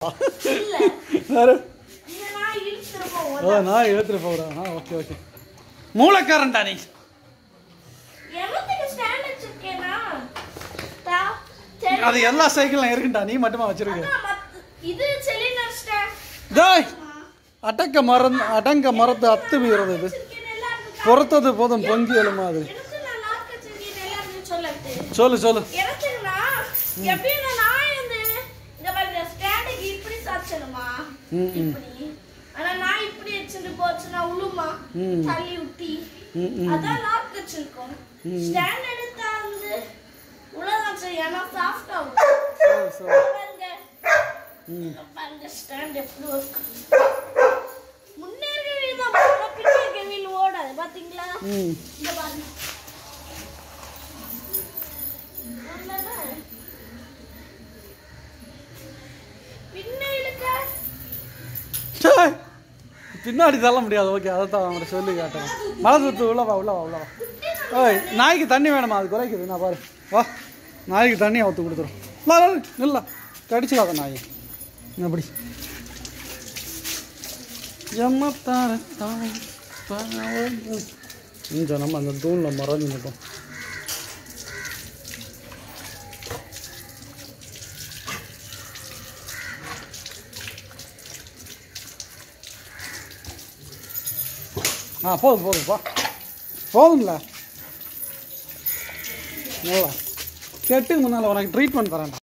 இல்ல வேறு இந்த நாய் இழுத்துருப்போம் ஓ நான் எடுத்துகிட்டு போகிறேன் ஆ ஓகே ஓகே மூளைக்காரன்டா நீ எவ்வளோத்துக்கு ஸ்டாண்ட் வச்சிருக்கேனா தா சரி அது எல்லா சைக்கிளும் இருக்குண்டா நீ மட்டுமா வச்சிருக்க அதான் மத்த- இது செலினர் ஸ்டாண்ட் டேய் அடக்க மரம் அடங்க மரத்து அத்து வீரது இது வச்சிருக்கேன் எல்லாருக்கும் பொறுத்தது போதும் பொங்கி எழுமா அது எனக்கு நான் லாக் வச்சிருக்கேன் எல்லாருக்கும் சொல்லட்டு சொல்லு சொல்லு எனக்குங்களா எப்படின்னா நான் வந்து இங்க பாருங்க ஸ்டாண்டுக்கு இப்படி சாச்சணுமா ம், ம். இப்படி ஆனா நான் இப்படி வச்சுட்டு போச்சுன்னா உளுமா ம். தள்ளி விட்டி ம், ம். அதான் லாக் வச்சிருக்கோம் ஸ்டாண்ட் எடுத்தா வந்து உலகம் சரி ஏன்னா சாஃப்ட் ஆகும் சரி சரி பாருங்க இங்க பாருங்க ஸ்டாண்ட் எப்படி இருக்கு முன்னேறிய வீல் தான் போனா பின்னேறிய வீல் ஓடாது பாத்தீங்களா ம் இங்க பாருங்க நல்லதா? பின்ன இழுக்க டேய், பின்னாடி தள்ள முடியாது ஓகே அதை தான் அவங்கள்ட்ட சொல்லி காட்டுறேன் மழை தூத்து உள்ள வா உள்ள வா உள்ள வா ஓய் நாய்க்கு தண்ணி வேணுமா அது குறைக்குது நான் பாரு வா நாய்க்கு தண்ணி ஊற்று கொடுத்துரும் வா வா, நில்ல கடிச்சுக்காத நாய் அப்படி எம்மத்தார தாய் பாவம். இங்க நம்ம அந்த தூணில் மறைஞ்சு நிற்போம் ஆ போதும் போதும் பா போதும்ல நல்லா கெட்டுக்கு முன்னால் உனக்கு ட்ரீட்மெண்ட் தரேன்டா